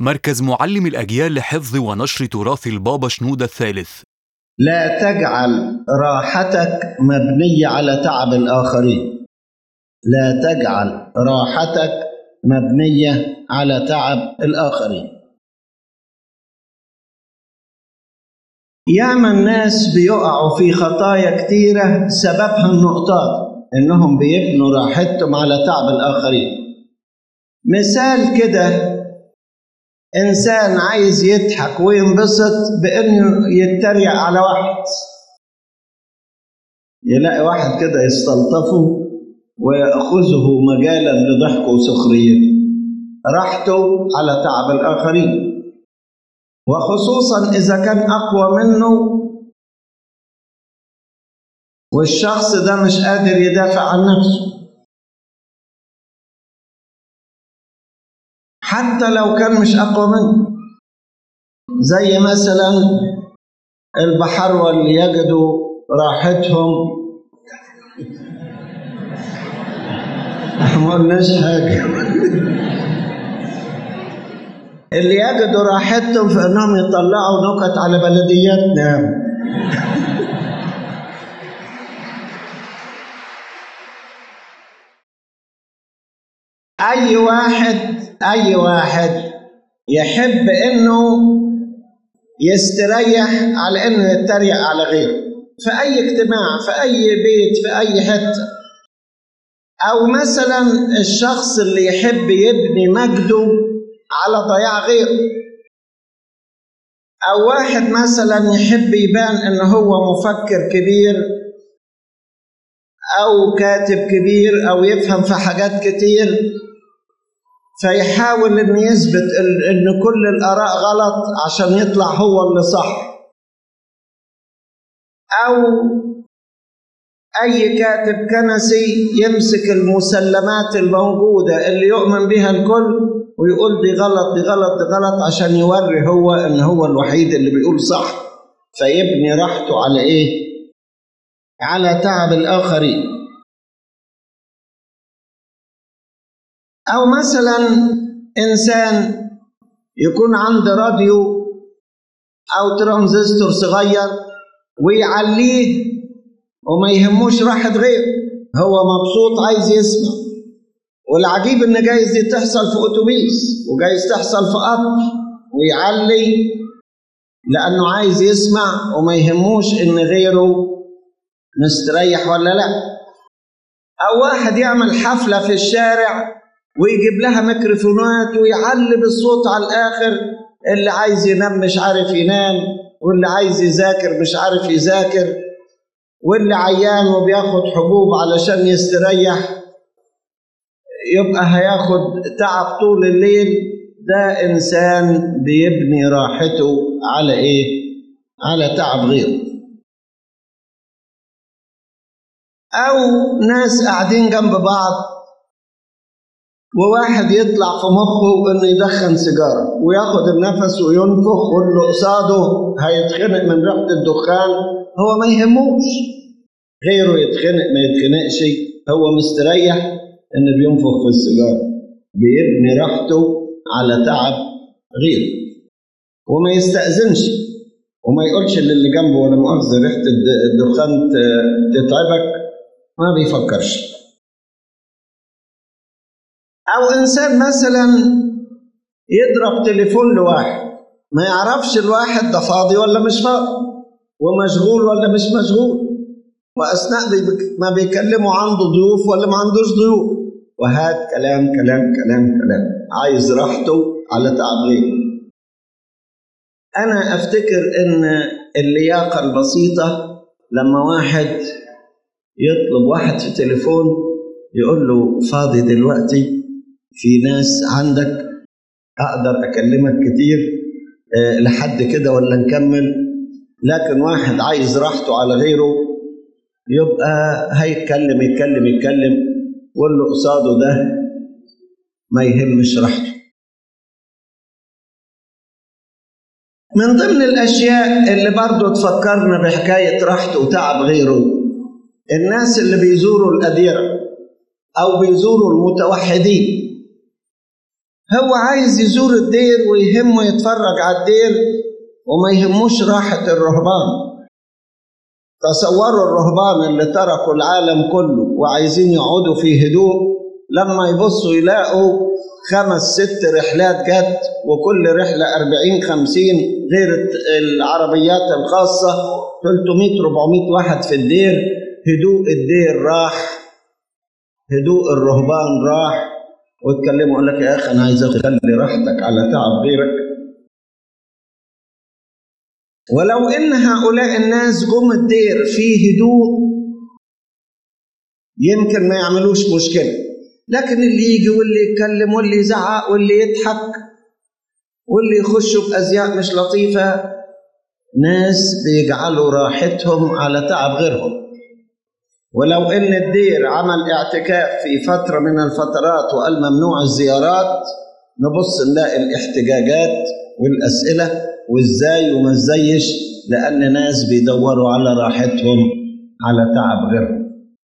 مركز معلم الأجيال لحفظ ونشر تراث البابا شنودة الثالث لا تجعل راحتك مبنية على تعب الآخرين لا تجعل راحتك مبنية على تعب الآخرين ياما الناس بيقعوا في خطايا كتيرة سببها النقطات إنهم بيبنوا راحتهم على تعب الآخرين مثال كده إنسان عايز يضحك وينبسط بإنه يتريق على واحد يلاقي واحد كده يستلطفه ويأخذه مجالا لضحكه وسخريته راحته على تعب الآخرين وخصوصا إذا كان أقوى منه والشخص ده مش قادر يدافع عن نفسه حتى لو كان مش أقوى منه زي مثلا البحروة اللي يجدوا راحتهم ما قلناش حاجة اللي يجدوا راحتهم في انهم يطلعوا نكت على بلدياتنا اي واحد اي واحد يحب انه يستريح على انه يتريق على غيره في اي اجتماع في اي بيت في اي حته او مثلا الشخص اللي يحب يبني مجده على ضياع غيره أو واحد مثلا يحب يبان إن هو مفكر كبير أو كاتب كبير أو يفهم في حاجات كتير فيحاول إن يثبت إن كل الآراء غلط عشان يطلع هو اللي صح أو أي كاتب كنسي يمسك المسلمات الموجودة اللي يؤمن بها الكل ويقول دي غلط دي غلط دي غلط عشان يوري هو ان هو الوحيد اللي بيقول صح فيبني راحته على ايه على تعب الاخرين او مثلا انسان يكون عنده راديو او ترانزستور صغير ويعليه وما يهموش راحة غيره هو مبسوط عايز يسمع والعجيب ان جايز دي تحصل في اتوبيس وجايز تحصل في قطر ويعلي لانه عايز يسمع وما يهموش ان غيره مستريح ولا لا او واحد يعمل حفله في الشارع ويجيب لها ميكروفونات ويعلي بالصوت على الاخر اللي عايز ينام مش عارف ينام واللي عايز يذاكر مش عارف يذاكر واللي عيان وبياخد حبوب علشان يستريح يبقى هياخد تعب طول الليل ده انسان بيبني راحته على ايه على تعب غيره او ناس قاعدين جنب بعض وواحد يطلع في مخه انه يدخن سيجاره وياخد النفس وينفخ واللي قصاده هيتخنق من ريحه الدخان هو ما يهموش غيره يتخنق ما يتخنقش هو مستريح ان بينفخ في السيجاره بيبني راحته على تعب غيره وما يستأذنش وما يقولش للي جنبه ولا مؤاخذة ريحة الدخان تتعبك ما بيفكرش أو إنسان مثلا يضرب تليفون لواحد ما يعرفش الواحد ده فاضي ولا مش فاضي ومشغول ولا مش مشغول وأثناء ما بيكلموا عنده ضيوف ولا ما عندوش ضيوف وهات كلام كلام كلام كلام عايز راحته على تعب غيره أنا أفتكر إن اللياقة البسيطة لما واحد يطلب واحد في تليفون يقول له فاضي دلوقتي في ناس عندك أقدر أكلمك كتير أه لحد كده ولا نكمل لكن واحد عايز راحته على غيره يبقى هيتكلم يتكلم يتكلم واللي قصاده ده ما يهمش راحته من ضمن الأشياء اللي برضو تفكرنا بحكاية راحته وتعب غيره الناس اللي بيزوروا الأديرة أو بيزوروا المتوحدين هو عايز يزور الدير ويهمه يتفرج على الدير وما يهموش راحة الرهبان تصوروا الرهبان اللي تركوا العالم كله وعايزين يقعدوا في هدوء لما يبصوا يلاقوا خمس ست رحلات جت وكل رحلة أربعين خمسين غير العربيات الخاصة 300 400 واحد في الدير هدوء الدير راح هدوء الرهبان راح واتكلموا يقول لك يا اخي انا عايز اخلي راحتك على تعب غيرك ولو ان هؤلاء الناس جم الدير في هدوء يمكن ما يعملوش مشكله لكن اللي يجي واللي يتكلم واللي يزعق واللي يضحك واللي يخشوا بازياء مش لطيفه ناس بيجعلوا راحتهم على تعب غيرهم ولو ان الدير عمل اعتكاف في فتره من الفترات وقال ممنوع الزيارات نبص نلاقي الاحتجاجات والاسئله وازاي وما ازايش لان ناس بيدوروا على راحتهم على تعب غيرهم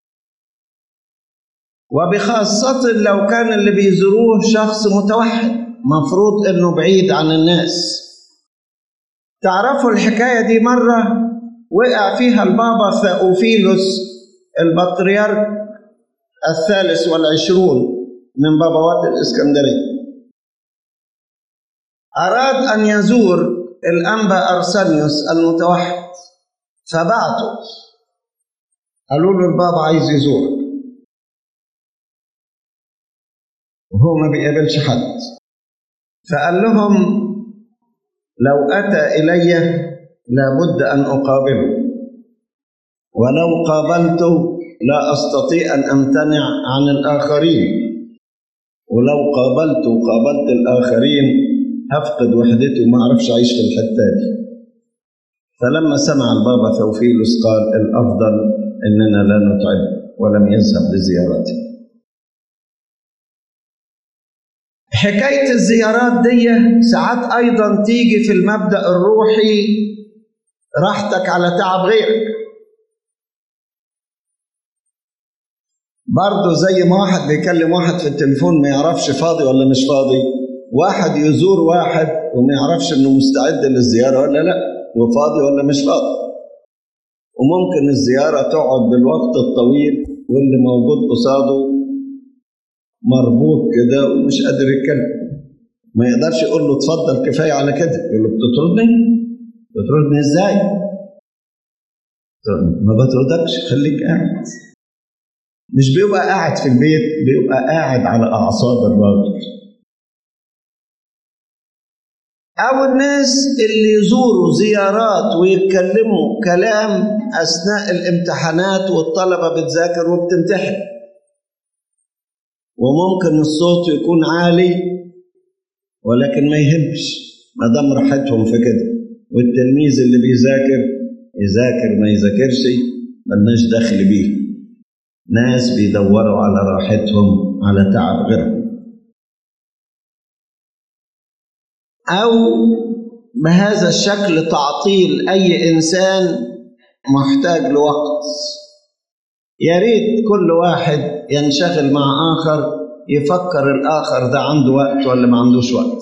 وبخاصة لو كان اللي بيزوروه شخص متوحد مفروض انه بعيد عن الناس تعرفوا الحكاية دي مرة وقع فيها البابا ثاوفيلوس البطريرك الثالث والعشرون من بابوات الإسكندرية أراد أن يزور الأنبا أرسانيوس المتوحد فبعته قالوا له البابا عايز يزورك وهو ما بيقابلش حد فقال لهم لو أتى إلي لابد أن أقابله ولو قابلته لا أستطيع أن أمتنع عن الآخرين ولو قابلت وقابلت الآخرين هفقد وحدتي وما أعرفش أعيش في الحتة دي فلما سمع البابا ثوفيلوس قال الأفضل إننا لا نتعب ولم يذهب لزيارته حكاية الزيارات دي ساعات أيضا تيجي في المبدأ الروحي راحتك على تعب غيرك برضه زي ما واحد بيكلم واحد في التليفون ما يعرفش فاضي ولا مش فاضي واحد يزور واحد وما يعرفش انه مستعد للزياره ولا لا وفاضي ولا مش فاضي وممكن الزياره تقعد بالوقت الطويل واللي موجود قصاده مربوط كده ومش قادر يتكلم ما يقدرش يقول له اتفضل كفايه على كده يقول له بتطردني بتطردني ازاي ما بطردكش خليك قاعد مش بيبقى قاعد في البيت بيبقى قاعد على اعصاب الراجل او الناس اللي يزوروا زيارات ويتكلموا كلام اثناء الامتحانات والطلبه بتذاكر وبتمتحن وممكن الصوت يكون عالي ولكن ما يهمش ما دام راحتهم في كده والتلميذ اللي بيذاكر يذاكر ما يذاكرش ملناش دخل بيه ناس بيدوروا على راحتهم على تعب غيرهم أو بهذا الشكل تعطيل أي إنسان محتاج لوقت يا ريت كل واحد ينشغل مع آخر يفكر الآخر ده عنده وقت ولا ما عندوش وقت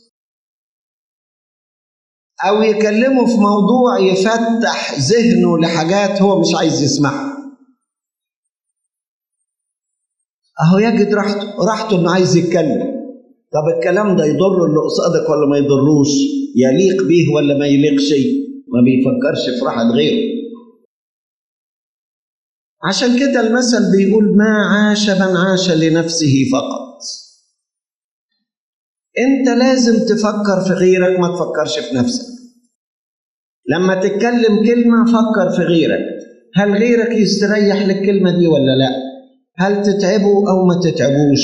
أو يكلمه في موضوع يفتح ذهنه لحاجات هو مش عايز يسمعها أهو يجد راحته راحته إنه عايز يتكلم طب الكلام ده يضر اللي قصادك ولا ما يضروش يليق بيه ولا ما يليقش ما بيفكرش في راحة غيره عشان كده المثل بيقول ما عاش من عاش لنفسه فقط انت لازم تفكر في غيرك ما تفكرش في نفسك لما تتكلم كلمة فكر في غيرك هل غيرك يستريح للكلمة دي ولا لا هل تتعبه أو ما تتعبوش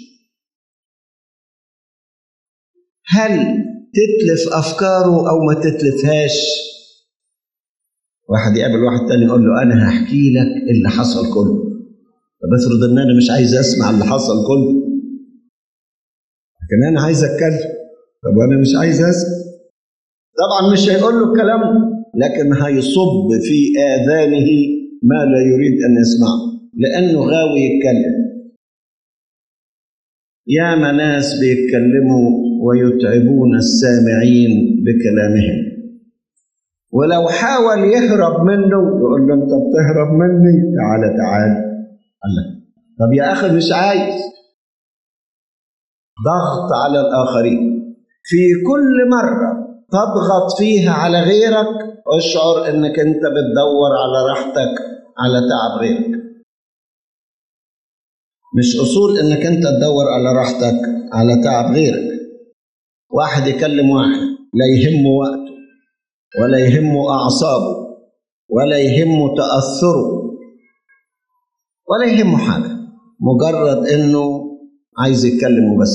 هل تتلف أفكاره أو ما تتلفهاش واحد يقابل واحد تاني يقول له أنا هحكي لك اللي حصل كله طب افرض إن أنا مش عايز أسمع اللي حصل كله لكن أنا عايز أتكلم طب وأنا مش عايز أسمع طبعا مش هيقول له الكلام لكن هيصب في آذانه ما لا يريد أن يسمعه لأنه غاوي يتكلم ياما ناس بيتكلموا ويتعبون السامعين بكلامهم ولو حاول يهرب منه يقول له انت بتهرب مني تعالى تعالى الله طب يا اخي مش عايز ضغط على الاخرين في كل مره تضغط فيها على غيرك اشعر انك انت بتدور على راحتك على تعب غيرك مش اصول انك انت تدور على راحتك على تعب غيرك واحد يكلم واحد لا يهمه وقته ولا يهمه اعصابه ولا يهمه تاثره ولا يهمه حاجه مجرد انه عايز يتكلم وبس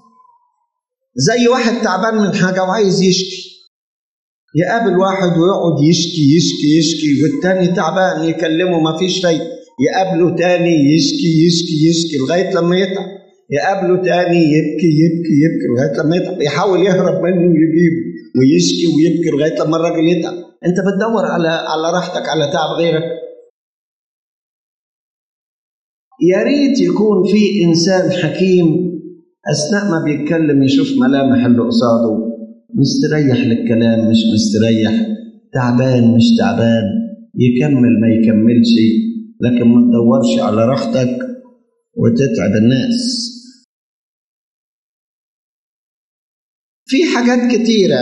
زي واحد تعبان من حاجه وعايز يشكي يقابل واحد ويقعد يشكي يشكي يشكي والتاني تعبان يكلمه ما فيش فايده يقابله تاني يشكي يشكي يشكي لغايه لما يتعب يقابله تاني يبكي يبكي يبكي لغايه لما يتعب يحاول يهرب منه ويجيبه ويشكي ويبكي لغايه لما الراجل يتعب انت بتدور على على راحتك على تعب غيرك يا ريت يكون في انسان حكيم اثناء ما بيتكلم يشوف ملامح اللي قصاده مستريح للكلام مش مستريح تعبان مش تعبان يكمل ما يكملش لكن ما تدورش على راحتك وتتعب الناس في حاجات كتيرة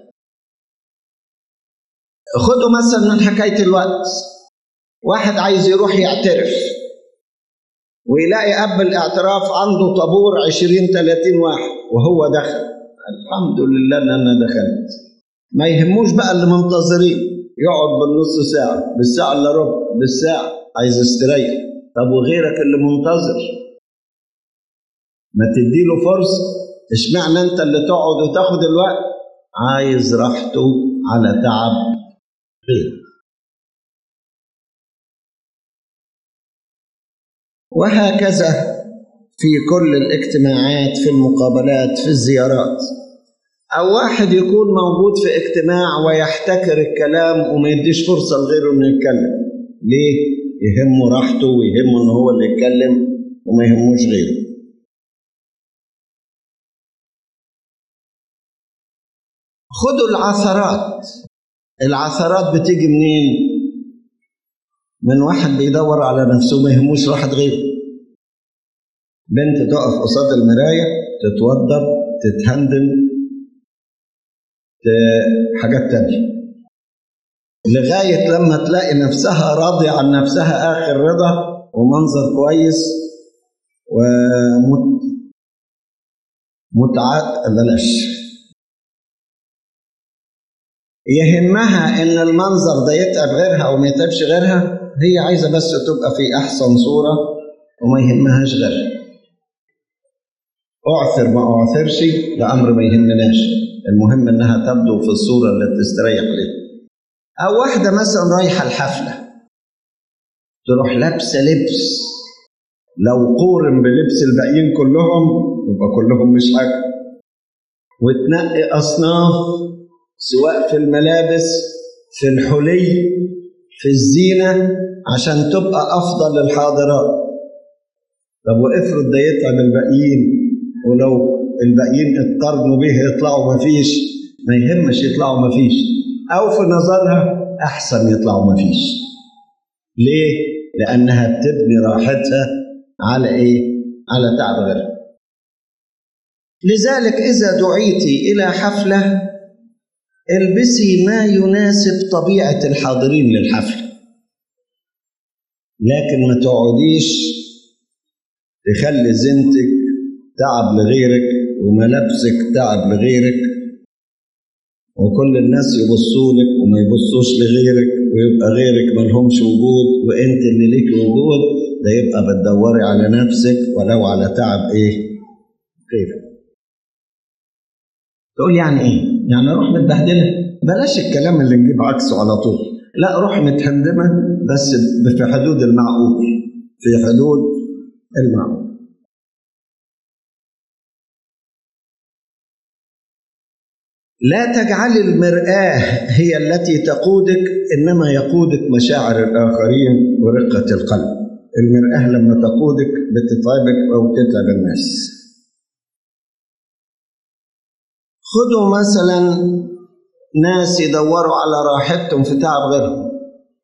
خدوا مثلا من حكاية الوقت واحد عايز يروح يعترف ويلاقي قبل الاعتراف عنده طابور عشرين تلاتين واحد وهو دخل الحمد لله ان انا دخلت ما يهموش بقى اللي منتظرين يقعد بالنص ساعة بالساعة الا ربع بالساعة عايز استريح طب وغيرك اللي منتظر ما تديله فرصة اشمعنى انت اللي تقعد وتاخد الوقت عايز راحته على تعب غيره وهكذا في كل الاجتماعات في المقابلات في الزيارات أو واحد يكون موجود في اجتماع ويحتكر الكلام وما يديش فرصة لغيره إنه يتكلم ليه؟ يهمه راحته ويهمه إن هو اللي يتكلم وما يهموش غيره خدوا العثرات العثرات بتيجي منين؟ من واحد بيدور على نفسه ما يهموش واحد غيره بنت تقف قصاد المراية تتوضب تتهندم حاجات تانية لغاية لما تلاقي نفسها راضية عن نفسها آخر رضا ومنظر كويس ومت متعات بلاش يهمها ان المنظر ده يتعب غيرها او ما يتعبش غيرها هي عايزه بس تبقى في احسن صوره وما يهمهاش غيرها اعثر ما اعثرش ده امر ما يهمناش المهم انها تبدو في الصوره اللي تستريح ليها او واحده مثلا رايحه الحفله تروح لابسه لبس لو قورن بلبس الباقيين كلهم يبقى كلهم مش حاجه وتنقي اصناف سواء في الملابس في الحلي في الزينة عشان تبقى أفضل الحاضرات طب وافرض ده يتعب الباقيين ولو الباقيين اتقارنوا به يطلعوا مفيش ما يهمش يطلعوا مفيش أو في نظرها أحسن يطلعوا مفيش ليه؟ لأنها بتبني راحتها على إيه؟ على تعب غيرها لذلك إذا دعيت إلى حفلة البسي ما يناسب طبيعة الحاضرين للحفل لكن ما تقعديش تخلي زينتك تعب لغيرك وملابسك تعب لغيرك وكل الناس يبصوا لك وما يبصوش لغيرك ويبقى غيرك ملهمش وجود وانت اللي ليك وجود ده يبقى بتدوري على نفسك ولو على تعب ايه غيرك تقول يعني ايه يعني اروح متبهدله بلاش الكلام اللي نجيب عكسه على طول لا روح متهندمه بس في حدود المعقول في حدود المعقول لا تجعل المرآة هي التي تقودك إنما يقودك مشاعر الآخرين ورقة القلب المرآة لما تقودك بتتعبك أو تتعب الناس خدوا مثلا ناس يدوروا على راحتهم في تعب غيرهم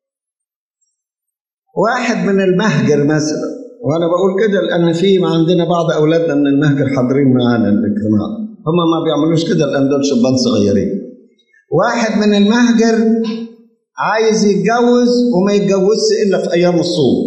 واحد من المهجر مثلا وانا بقول كده لان في ما عندنا بعض اولادنا من المهجر حاضرين معانا الاجتماع هم ما بيعملوش كده لان دول شبان صغيرين واحد من المهجر عايز يتجوز وما يتجوزش الا في ايام الصوم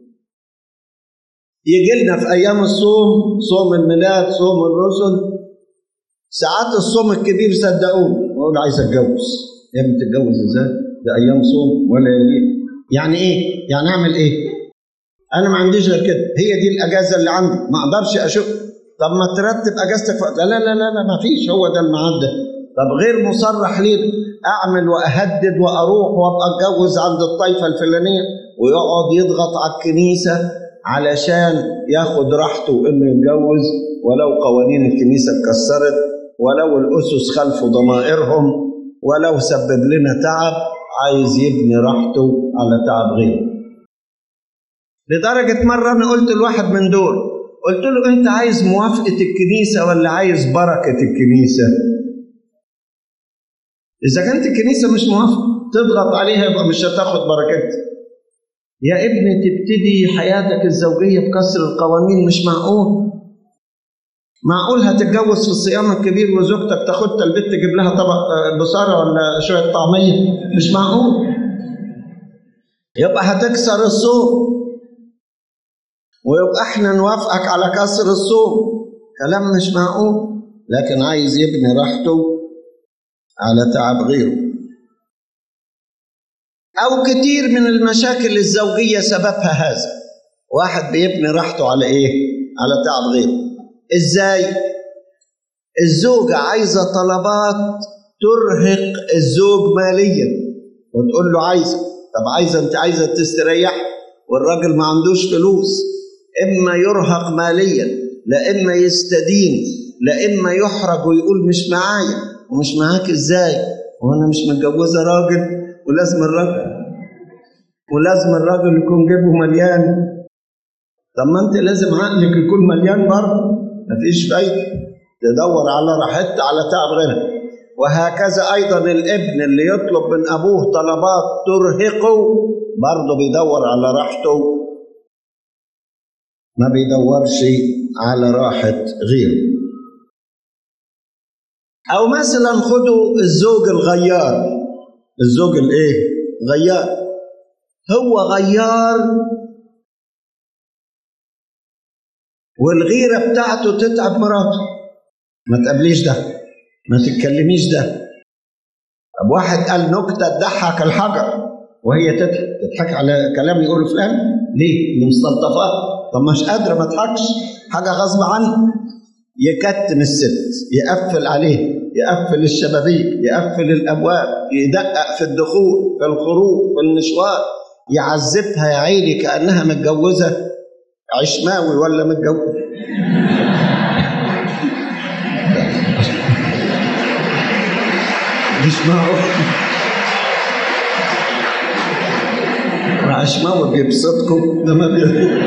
يجي لنا في ايام الصوم صوم الميلاد صوم الرسل ساعات الصوم الكبير صدقوني بقول عايز اتجوز يا ابني تتجوز ازاي؟ ده ايام صوم ولا ليه؟ يعني ايه؟ يعني اعمل ايه؟ انا ما عنديش غير كده هي دي الاجازه اللي عندي ما اقدرش اشوف طب ما ترتب اجازتك في لا لا لا لا, لا ما فيش هو ده الميعاد ده طب غير مصرح ليه اعمل واهدد واروح وابقى اتجوز عند الطائفه الفلانيه ويقعد يضغط على الكنيسه علشان ياخد راحته انه يتجوز ولو قوانين الكنيسه اتكسرت ولو الاسس خلفوا ضمائرهم ولو سبب لنا تعب عايز يبني راحته على تعب غيره لدرجة مرة أنا قلت لواحد من دول قلت له أنت عايز موافقة الكنيسة ولا عايز بركة الكنيسة؟ إذا كانت الكنيسة مش موافقة تضغط عليها يبقى مش هتاخد بركتها. يا ابني تبتدي حياتك الزوجية بكسر القوانين مش معقول. معقول هتتجوز في الصيام الكبير وزوجتك تاخدها البيت تجيب لها طبق بصارة ولا شوية طعمية؟ مش معقول. يبقى هتكسر الصوم. ويبقى احنا نوافقك على كسر الصوم كلام مش معقول لكن عايز يبني راحته على تعب غيره او كتير من المشاكل الزوجيه سببها هذا واحد بيبني راحته على ايه على تعب غيره ازاي الزوجه عايزه طلبات ترهق الزوج ماليا وتقول له عايزه طب عايزه انت عايزه تستريح والراجل ما عندوش فلوس إما يرهق ماليا لا إما يستدين لا إما يحرج ويقول مش معايا ومش معاك إزاي وأنا مش متجوزة راجل ولازم الراجل ولازم الراجل يكون جيبه مليان طب ما أنت لازم عقلك يكون مليان برضه مفيش فايدة تدور على راحتها على تعب غيرها وهكذا أيضا الابن اللي يطلب من أبوه طلبات ترهقه برضه بيدور على راحته ما بيدورش على راحة غيره أو مثلا خدوا الزوج الغيار الزوج الايه غيار هو غيار والغيرة بتاعته تتعب مراته ما تقابليش ده ما تتكلميش ده طب واحد قال نكتة تضحك الحجر وهي تضحك تضحك على كلام يقوله فلان ليه؟ مستلطفات طب مش قادرة ما تضحكش حاجة غصب عنه يكتم الست يقفل عليه يقفل الشبابيك يقفل الابواب يدقق في الدخول في الخروج في المشوار يعذبها يا عيني كانها متجوزه عشماوي ولا متجوزه مش معقول عشماوي بيبسطكم ده ما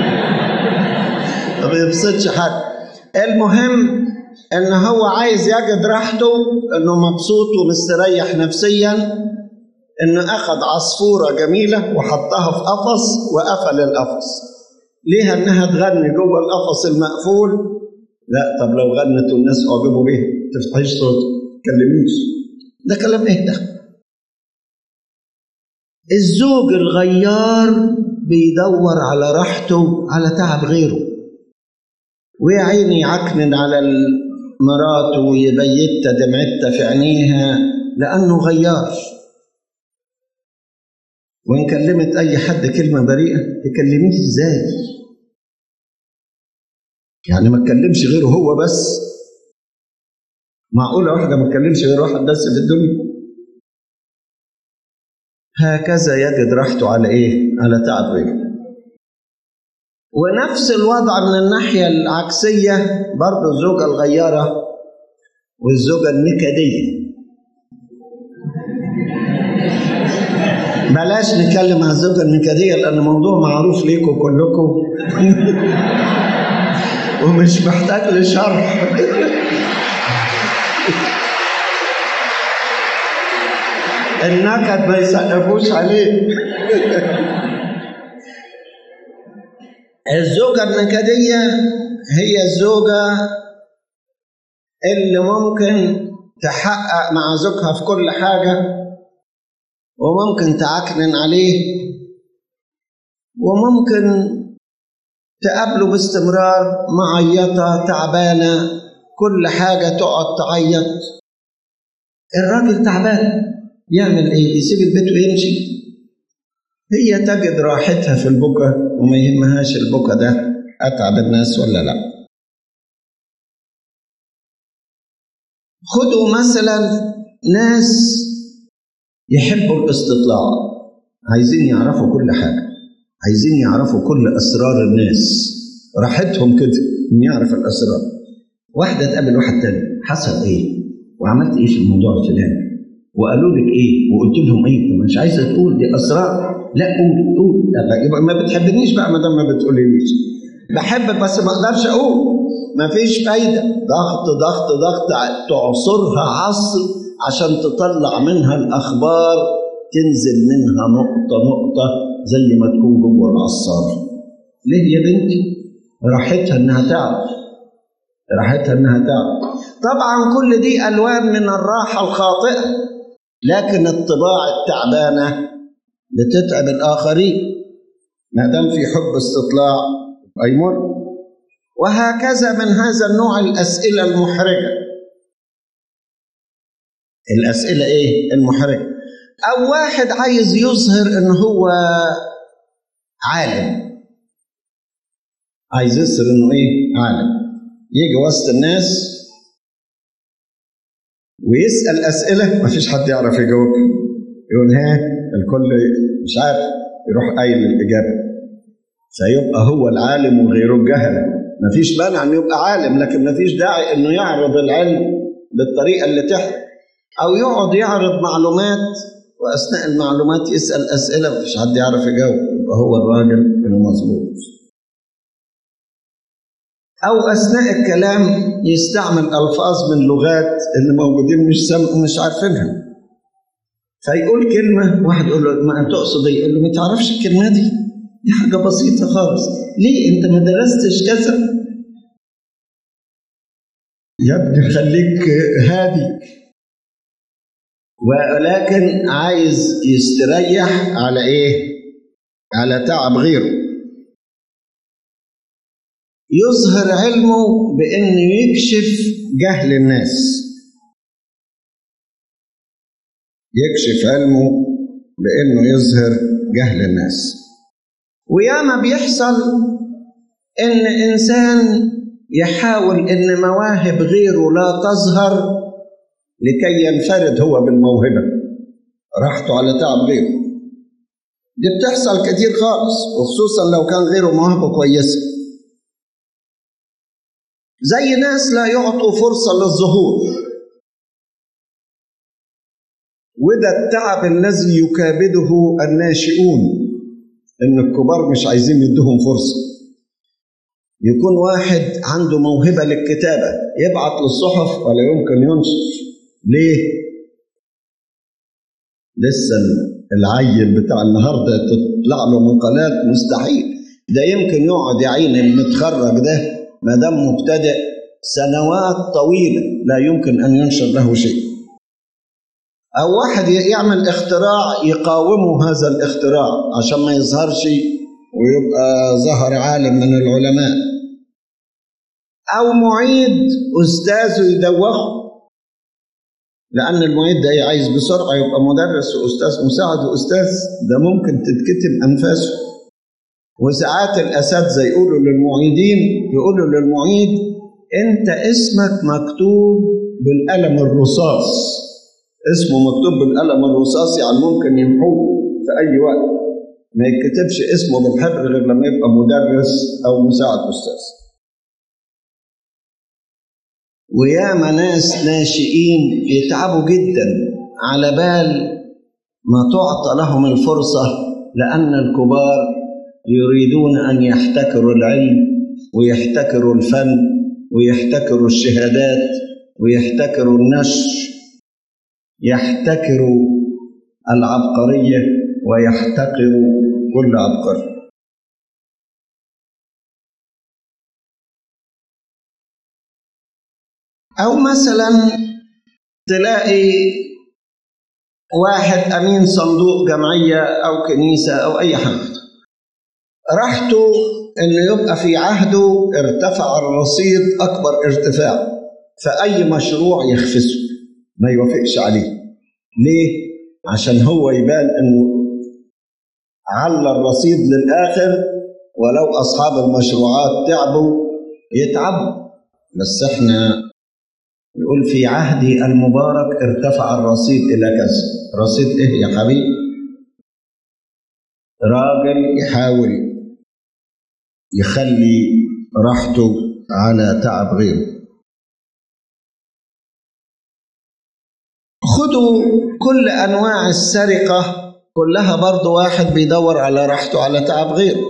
ما بيبسطش حد المهم ان هو عايز يجد راحته انه مبسوط ومستريح نفسيا انه اخذ عصفوره جميله وحطها في قفص وقفل القفص ليها انها تغني جوه القفص المقفول لا طب لو غنت والناس اعجبوا بيها تفتحيش صوت تكلميش ده كلام ايه ده الزوج الغيار بيدور على راحته على تعب غيره ويا عيني يعكنن على مراته ويبيتها دمعتها في عينيها لأنه غيار وإن كلمت أي حد كلمة بريئة تكلميه إزاي؟ يعني ما تكلمش غيره هو بس معقولة واحدة ما تكلمش غير واحد بس في الدنيا هكذا يجد راحته على إيه؟ على تعب غيره ونفس الوضع من الناحية العكسية برضه الزوجة الغيارة والزوجة النكدية بلاش نتكلم عن الزوجة النكدية لأن موضوع معروف ليكم كلكم ومش محتاج لشرح النكد ما يسقفوش عليه الزوجة النكدية هي الزوجة اللي ممكن تحقق مع زوجها في كل حاجة وممكن تعكنن عليه وممكن تقابله باستمرار معيطة تعبانة كل حاجة تقعد تعيط الراجل تعبان يعمل ايه يسيب البيت ويمشي هي تجد راحتها في البكا وما يهمهاش البكا ده اتعب الناس ولا لا خدوا مثلا ناس يحبوا الاستطلاع عايزين يعرفوا كل حاجه عايزين يعرفوا كل اسرار الناس راحتهم كده ان يعرف الاسرار واحده تقابل واحد تاني حصل ايه وعملت ايه في الموضوع الفلاني وقالوا لك ايه وقلت لهم ايه انت مش عايزه تقول دي اسرار لا قول قول يبقى ما بتحبنيش بقى ما دام ما بتقوليليش بحبك بس ما اقدرش اقول ما فيش فايده ضغط ضغط ضغط تعصرها عصر عشان تطلع منها الاخبار تنزل منها نقطه نقطه زي ما تكون جوه العصار ليه يا بنتي راحتها انها تعرف راحتها انها تعرف طبعا كل دي الوان من الراحه الخاطئه لكن الطباع التعبانه بتتعب الاخرين ما دام في حب استطلاع ايمر وهكذا من هذا النوع الاسئله المحرجه الاسئله ايه المحرجه او واحد عايز يظهر ان هو عالم عايز يظهر انه ايه عالم يجي وسط الناس ويسال اسئله ما فيش حد يعرف يجاوب يقول ها الكل مش عارف يروح قايل الاجابه فيبقى هو العالم وغيره الجهل ما فيش مانع انه يبقى عالم لكن ما فيش داعي انه يعرض العلم بالطريقه اللي تحرق او يقعد يعرض معلومات واثناء المعلومات يسال اسئله ما فيش حد يعرف يجاوب يبقى هو الراجل المظبوط او اثناء الكلام يستعمل الفاظ من لغات اللي موجودين مش سم... مش عارفينها فيقول كلمه واحد يقول له ما تقصد ايه؟ يقول له ما تعرفش الكلمه دي دي حاجه بسيطه خالص ليه انت ما درستش كذا يا ابني خليك هادي ولكن عايز يستريح على ايه على تعب غيره يظهر علمه بانه يكشف جهل الناس يكشف علمه بانه يظهر جهل الناس وياما بيحصل ان انسان يحاول ان مواهب غيره لا تظهر لكي ينفرد هو بالموهبه راحته على تعب غيره دي بتحصل كتير خالص وخصوصا لو كان غيره مواهبه كويسه زي ناس لا يعطوا فرصه للظهور وده التعب الذي يكابده الناشئون ان الكبار مش عايزين يدوهم فرصه يكون واحد عنده موهبه للكتابه يبعت للصحف ولا يمكن ينشر ليه لسه العيل بتاع النهارده تطلع له مقالات مستحيل ده يمكن يقعد يا عيني المتخرج ده ما دام مبتدئ سنوات طويله لا يمكن ان ينشر له شيء أو واحد يعمل اختراع يقاومه هذا الاختراع عشان ما يظهرش ويبقى ظهر عالم من العلماء أو معيد أستاذه يدوخه لأن المعيد ده عايز بسرعة يبقى مدرس وأستاذ مساعد وأستاذ ده ممكن تتكتم أنفاسه وساعات الأساتذة يقولوا للمعيدين يقولوا للمعيد أنت اسمك مكتوب بالقلم الرصاص اسمه مكتوب بالقلم الرصاص يعني ممكن يمحوه في أي وقت ما يتكتبش اسمه بالحبر غير لما يبقى مدرس أو مساعد أستاذ وياما ناس ناشئين يتعبوا جدا على بال ما تعطى لهم الفرصة لأن الكبار يريدون أن يحتكروا العلم ويحتكروا الفن ويحتكروا الشهادات ويحتكروا النشر يحتكروا العبقرية ويحتقر كل عبقري أو مثلا تلاقي واحد أمين صندوق جمعية أو كنيسة أو أي حاجة راحته إنه يبقى في عهده ارتفع الرصيد أكبر ارتفاع فأي مشروع يخفسه ما يوافقش عليه ليه؟ عشان هو يبان إنه على الرصيد للآخر ولو أصحاب المشروعات تعبوا يتعبوا بس إحنا يقول في عهدي المبارك ارتفع الرصيد إلى كذا رصيد إيه يا حبيبي راجل يحاول يخلي راحته على تعب غيره خدوا كل أنواع السرقة كلها برضو واحد بيدور على راحته على تعب غيره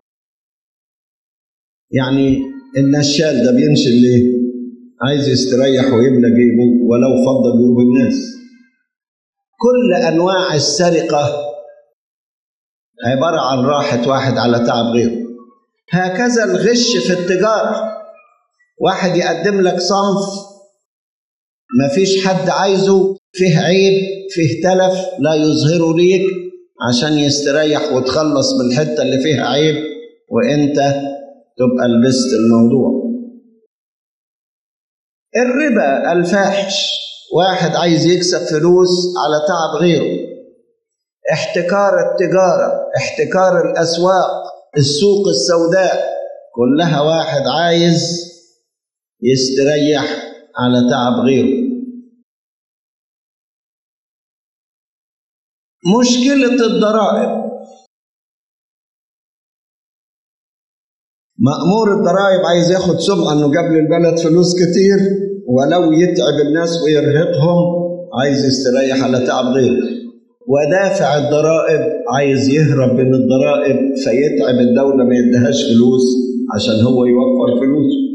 يعني النشال ده بينشل ليه؟ عايز يستريح ويملى جيبه ولو فضى جيوب الناس كل انواع السرقه عباره عن راحه واحد على تعب غيره هكذا الغش في التجاره واحد يقدم لك صنف مفيش حد عايزه فيه عيب فيه تلف لا يظهره ليك عشان يستريح وتخلص من الحته اللي فيها عيب وانت تبقى لبست الموضوع الربا الفاحش واحد عايز يكسب فلوس على تعب غيره احتكار التجارة احتكار الأسواق السوق السوداء كلها واحد عايز يستريح على تعب غيره مشكلة الضرائب مأمور الضرائب عايز ياخد سمعة انه جاب للبلد فلوس كتير ولو يتعب الناس ويرهقهم عايز يستريح على تعب غيره ودافع الضرائب عايز يهرب من الضرائب فيتعب الدولة ما يديهاش فلوس عشان هو يوفر فلوسه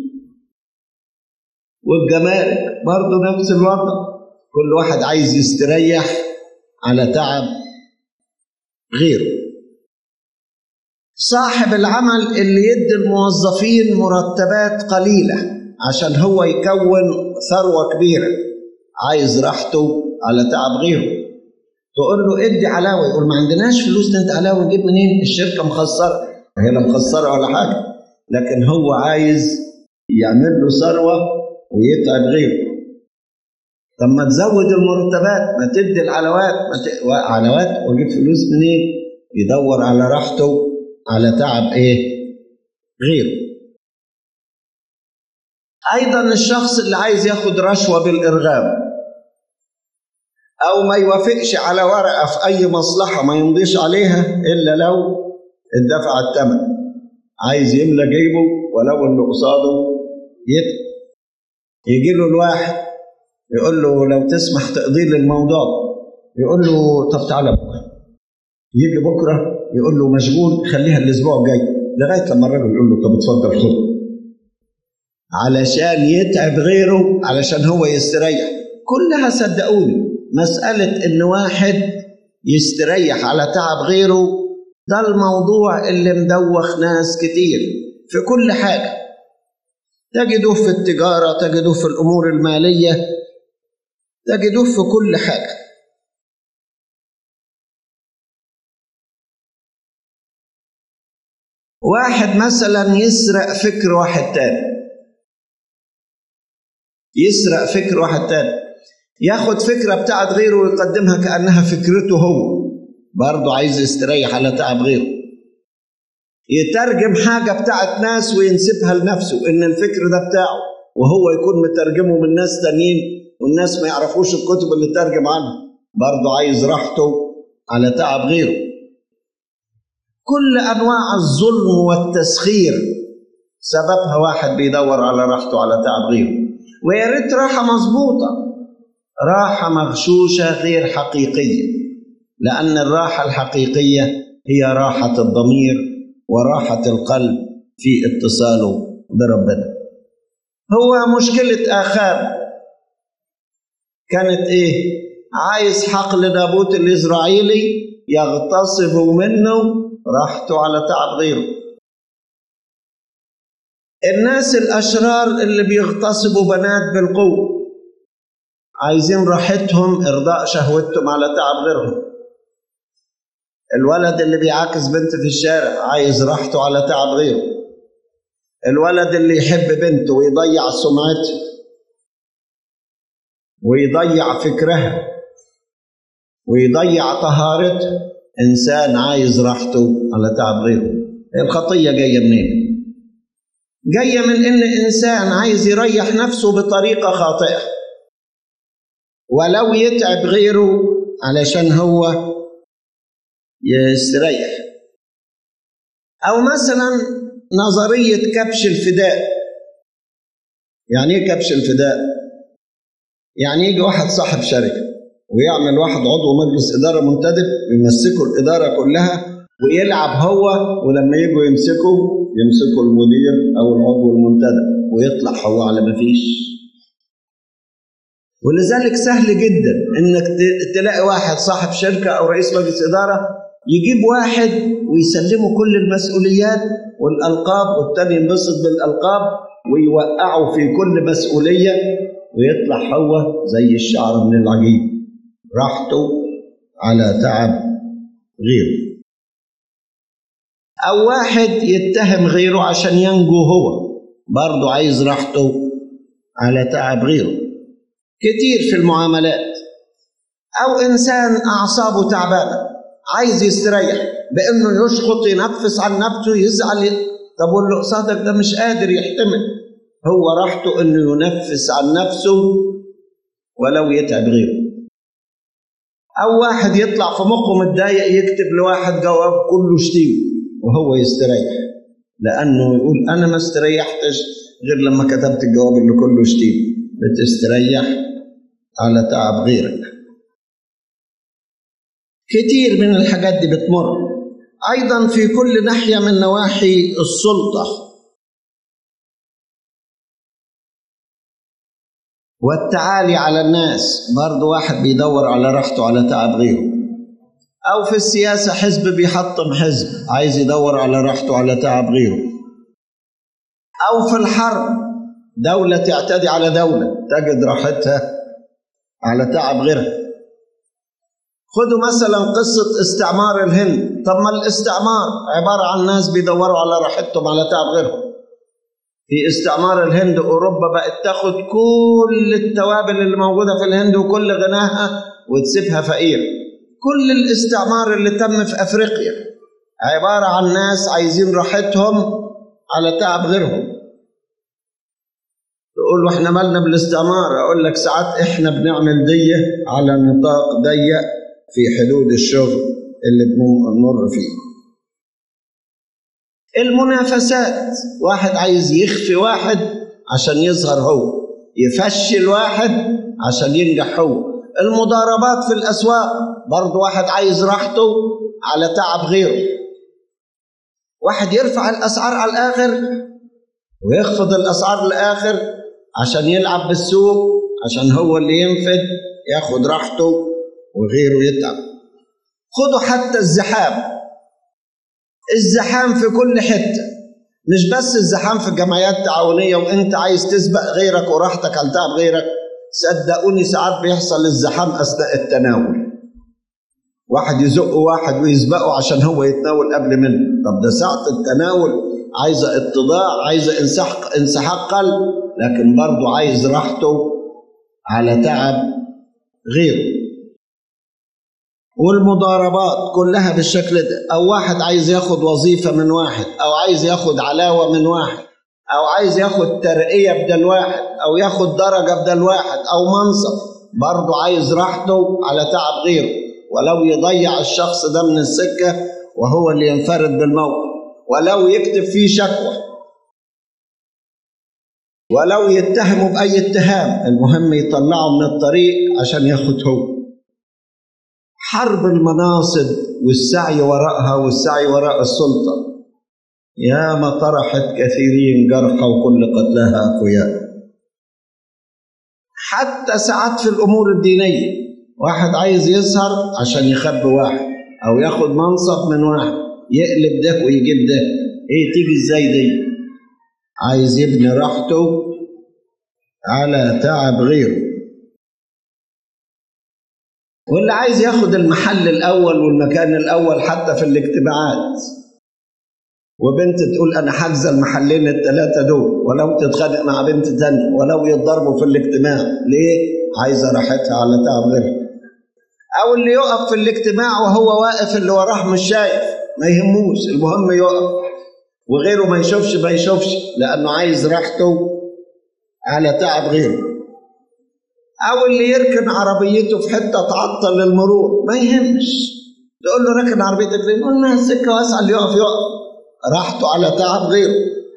والجمارك برضه نفس الوضع كل واحد عايز يستريح على تعب غيره صاحب العمل اللي يدي الموظفين مرتبات قليلة عشان هو يكون ثروة كبيرة عايز راحته على تعب غيره تقول له ادي علاوة يقول ما عندناش فلوس ندي علاوة نجيب منين الشركة مخسرة هي لا مخسرة ولا حاجة لكن هو عايز يعمل له ثروة ويتعب غيره طب ما تزود المرتبات ما تدي العلاوات ما ت... علاوات واجيب فلوس منين يدور على راحته على تعب ايه غيره ايضا الشخص اللي عايز ياخد رشوه بالارغام او ما يوافقش على ورقه في اي مصلحه ما يمضيش عليها الا لو اتدفع الثمن عايز يملى جيبه ولو اللي قصاده يدفع يجي له الواحد يقول له لو تسمح تقضي لي الموضوع يقول له طب تعالى بكره يجي بكره يقول له مشغول خليها الاسبوع الجاي لغايه لما الراجل يقول له طب اتفضل خد علشان يتعب غيره علشان هو يستريح كلها صدقوني مساله ان واحد يستريح على تعب غيره ده الموضوع اللي مدوخ ناس كتير في كل حاجه تجدوه في التجاره تجدوه في الامور الماليه تجدوه في كل حاجه واحد مثلا يسرق فكر واحد تاني يسرق فكر واحد تاني ياخد فكرة بتاعت غيره ويقدمها كأنها فكرته هو برضه عايز يستريح على تعب غيره يترجم حاجة بتاعت ناس وينسبها لنفسه إن الفكر ده بتاعه وهو يكون مترجمه من ناس تانيين والناس ما يعرفوش الكتب اللي ترجم عنها برضه عايز راحته على تعب غيره كل انواع الظلم والتسخير سببها واحد بيدور على راحته على تعب غيره ويا ريت راحه مظبوطه راحه مغشوشه غير حقيقيه لان الراحه الحقيقيه هي راحه الضمير وراحه القلب في اتصاله بربنا هو مشكله اخاب كانت ايه عايز حقل نابوت الإسرائيلي يغتصبوا منه راحته على تعب غيره الناس الأشرار اللي بيغتصبوا بنات بالقوة عايزين راحتهم إرضاء شهوتهم على تعب غيرهم الولد اللي بيعاكس بنت في الشارع عايز راحته على تعب غيره الولد اللي يحب بنته ويضيع سمعتها ويضيع فكرها ويضيع طهارتها إنسان عايز راحته على تعب غيره الخطية جاية منين؟ جاية من إن إنسان عايز يريح نفسه بطريقة خاطئة ولو يتعب غيره علشان هو يستريح أو مثلا نظرية كبش الفداء يعني إيه كبش الفداء؟ يعني يجي واحد صاحب شركة ويعمل واحد عضو مجلس إدارة منتدب ويمسكوا الإدارة كلها ويلعب هو ولما يجوا يمسكوا يمسكوا المدير أو العضو المنتدب ويطلع هو على ما فيش ولذلك سهل جدا انك تلاقي واحد صاحب شركة او رئيس مجلس إدارة يجيب واحد ويسلمه كل المسؤوليات والألقاب والتاني ينبسط بالألقاب ويوقعه في كل مسؤولية ويطلع هو زي الشعر من العجيب راحته على تعب غيره أو واحد يتهم غيره عشان ينجو هو برضه عايز راحته على تعب غيره كتير في المعاملات أو إنسان أعصابه تعبانة عايز يستريح بإنه يشخط ينفس عن نفسه يزعل طب واللي قصادك ده مش قادر يحتمل هو راحته إنه ينفس عن نفسه ولو يتعب غيره أو واحد يطلع في مخه متضايق يكتب لواحد جواب كله شتيم وهو يستريح لأنه يقول أنا ما استريحتش غير لما كتبت الجواب اللي كله شتيم بتستريح على تعب غيرك كتير من الحاجات دي بتمر أيضا في كل ناحية من نواحي السلطة والتعالي على الناس برضو واحد بيدور على راحته على تعب غيره أو في السياسة حزب بيحطم حزب عايز يدور على راحته على تعب غيره أو في الحرب دولة تعتدي على دولة تجد راحتها على تعب غيرها خدوا مثلا قصة استعمار الهند طب ما الاستعمار عبارة عن ناس بيدوروا على راحتهم على تعب غيرهم في استعمار الهند أوروبا بقت تاخد كل التوابل اللي موجودة في الهند وكل غناها وتسيبها فقير كل الاستعمار اللي تم في أفريقيا عبارة عن ناس عايزين راحتهم على تعب غيرهم تقول له احنا مالنا بالاستعمار اقول لك ساعات احنا بنعمل دية على نطاق ضيق في حدود الشغل اللي بنمر فيه المنافسات واحد عايز يخفي واحد عشان يظهر هو يفشل واحد عشان ينجح هو المضاربات في الأسواق برضه واحد عايز راحته على تعب غيره واحد يرفع الأسعار على الآخر ويخفض الأسعار للآخر عشان يلعب بالسوق عشان هو اللي ينفد ياخد راحته وغيره يتعب خدوا حتى الزحام الزحام في كل حتة مش بس الزحام في الجمعيات التعاونية وانت عايز تسبق غيرك وراحتك على تعب غيرك صدقوني ساعات بيحصل الزحام أثناء التناول واحد يزق واحد ويسبقه عشان هو يتناول قبل منه طب ده ساعة التناول عايزة اتضاع عايزة انسحاق انسحاق قلب لكن برضه عايز راحته على تعب غيره والمضاربات كلها بالشكل ده او واحد عايز ياخد وظيفة من واحد او عايز ياخد علاوة من واحد او عايز ياخد ترقية بدل واحد او ياخد درجة بدل واحد او منصب برضه عايز راحته على تعب غيره ولو يضيع الشخص ده من السكة وهو اللي ينفرد بالموقف ولو يكتب فيه شكوى ولو يتهموا بأي اتهام المهم يطلعه من الطريق عشان ياخد هو حرب المناصب والسعي وراءها والسعي وراء السلطة يا ما طرحت كثيرين جرحى وكل قتلاها أقوياء حتى ساعات في الأمور الدينية واحد عايز يسهر عشان يخبي واحد او ياخد منصب من واحد يقلب ده ويجيب ده ايه تيجي ازاي دي عايز يبني راحته على تعب غيره واللي عايز ياخد المحل الاول والمكان الاول حتى في الاجتماعات وبنت تقول انا حاجزه المحلين الثلاثه دول ولو تتخانق مع بنت تانية ولو يتضربوا في الاجتماع ليه عايزه راحتها على تعب غيرها او اللي يقف في الاجتماع وهو واقف اللي وراه مش شايف ما يهموش المهم يقف وغيره ما يشوفش ما يشوفش لانه عايز راحته على تعب غيره او اللي يركن عربيته في حته تعطل المرور ما يهمش تقول له ركن عربيتك فين يقول لها السكه واسعه اللي يقف يقف راحته على تعب غيره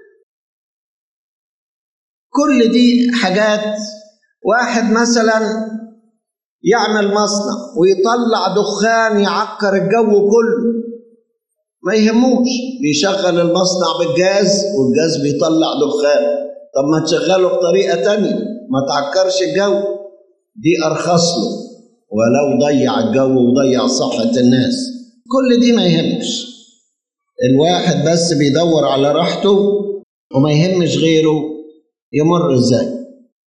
كل دي حاجات واحد مثلا يعمل مصنع ويطلع دخان يعكر الجو كله ما يهموش بيشغل المصنع بالجاز والجاز بيطلع دخان طب ما تشغله بطريقة تانية ما تعكرش الجو دي أرخص له ولو ضيع الجو وضيع صحة الناس كل دي ما يهمش الواحد بس بيدور على راحته وما يهمش غيره يمر ازاي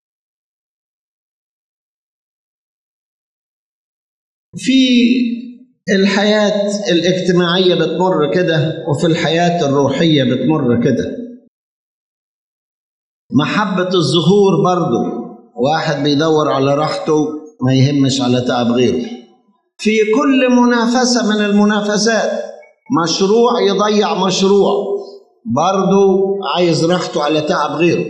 في الحياة الاجتماعية بتمر كده وفي الحياة الروحية بتمر كده محبة الظهور برضه واحد بيدور على راحته ما يهمش على تعب غيره في كل منافسة من المنافسات مشروع يضيع مشروع برضه عايز راحته على تعب غيره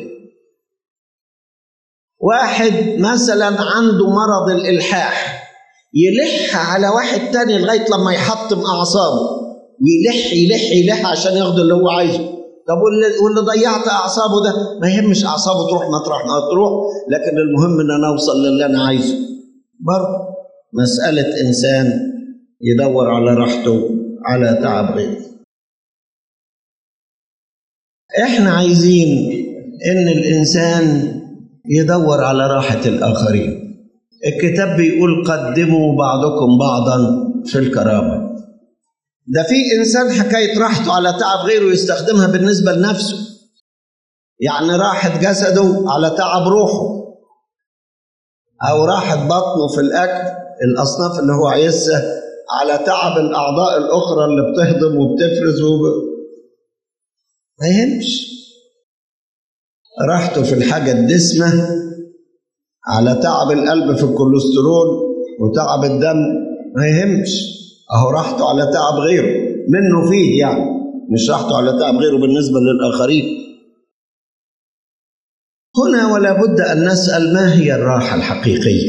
واحد مثلا عنده مرض الإلحاح يلح على واحد تاني لغاية لما يحطم أعصابه ويلح يلح يلح عشان ياخد اللي هو عايزه طب واللي, واللي ضيعت أعصابه ده ما يهمش أعصابه تروح مطرح ما تروح لكن المهم إن أنا أوصل للي أنا عايزه برضه مسألة إنسان يدور على راحته على تعب غيره احنا عايزين ان الانسان يدور على راحة الاخرين الكتاب بيقول قدموا بعضكم بعضا في الكرامة ده في انسان حكاية راحته على تعب غيره يستخدمها بالنسبة لنفسه يعني راحة جسده على تعب روحه او راحة بطنه في الاكل الاصناف اللي هو عايزها على تعب الأعضاء الأخرى اللي بتهضم وبتفرز وب... ما يهمش راحته في الحاجة الدسمة على تعب القلب في الكوليسترول وتعب الدم ما يهمش أهو راحته على تعب غيره منه فيه يعني مش راحته على تعب غيره بالنسبة للآخرين هنا ولا بد أن نسأل ما هي الراحة الحقيقية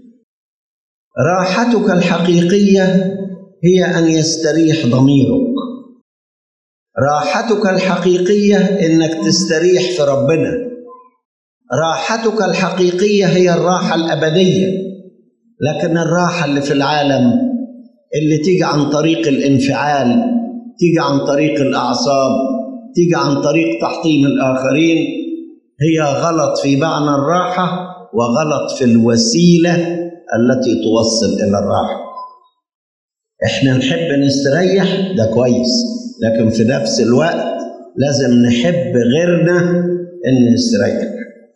راحتك الحقيقيه هي ان يستريح ضميرك راحتك الحقيقيه انك تستريح في ربنا راحتك الحقيقيه هي الراحه الابديه لكن الراحه اللي في العالم اللي تيجي عن طريق الانفعال تيجي عن طريق الاعصاب تيجي عن طريق تحطيم الاخرين هي غلط في معنى الراحه وغلط في الوسيله التي توصل الى الراحه احنا نحب نستريح ده كويس لكن في نفس الوقت لازم نحب غيرنا ان نستريح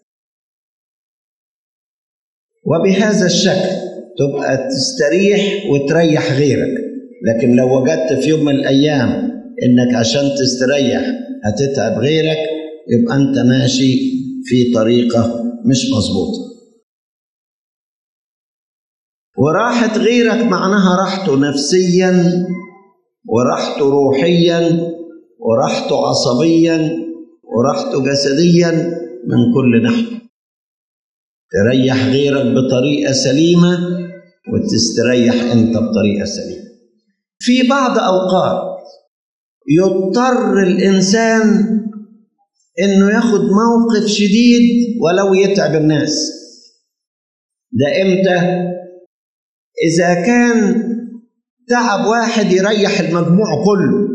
وبهذا الشكل تبقى تستريح وتريح غيرك لكن لو وجدت في يوم من الايام انك عشان تستريح هتتعب غيرك يبقى انت ماشي في طريقه مش مظبوطه وراحة غيرك معناها راحته نفسيا وراحته روحيا وراحته عصبيا وراحته جسديا من كل ناحية تريح غيرك بطريقة سليمة وتستريح أنت بطريقة سليمة في بعض أوقات يضطر الإنسان إنه ياخد موقف شديد ولو يتعب الناس ده إمتى؟ إذا كان تعب واحد يريح المجموع كله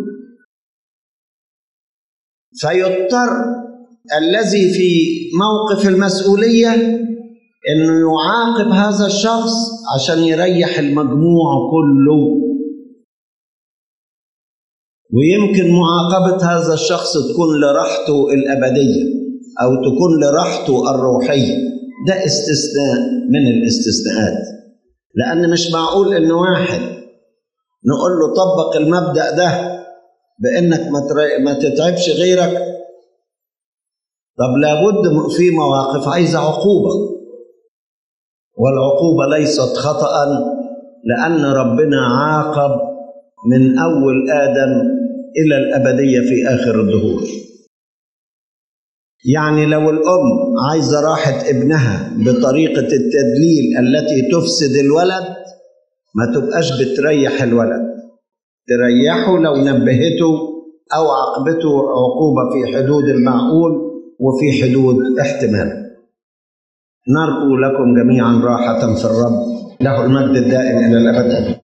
فيضطر الذي في موقف المسؤولية انه يعاقب هذا الشخص عشان يريح المجموع كله ويمكن معاقبة هذا الشخص تكون لراحته الأبدية أو تكون لراحته الروحية ده استثناء من الاستثناءات لأن مش معقول إن واحد نقول له طبق المبدأ ده بإنك ما تتعبش غيرك طب لابد في مواقف عايزة عقوبة والعقوبة ليست خطأ لأن ربنا عاقب من أول آدم إلى الأبدية في آخر الدهور يعني لو الأم عايزة راحة ابنها بطريقة التدليل التي تفسد الولد ما تبقاش بتريح الولد تريحه لو نبهته أو عاقبته عقوبة في حدود المعقول وفي حدود احتمال نرجو لكم جميعا راحة في الرب له المجد الدائم إلى الأبد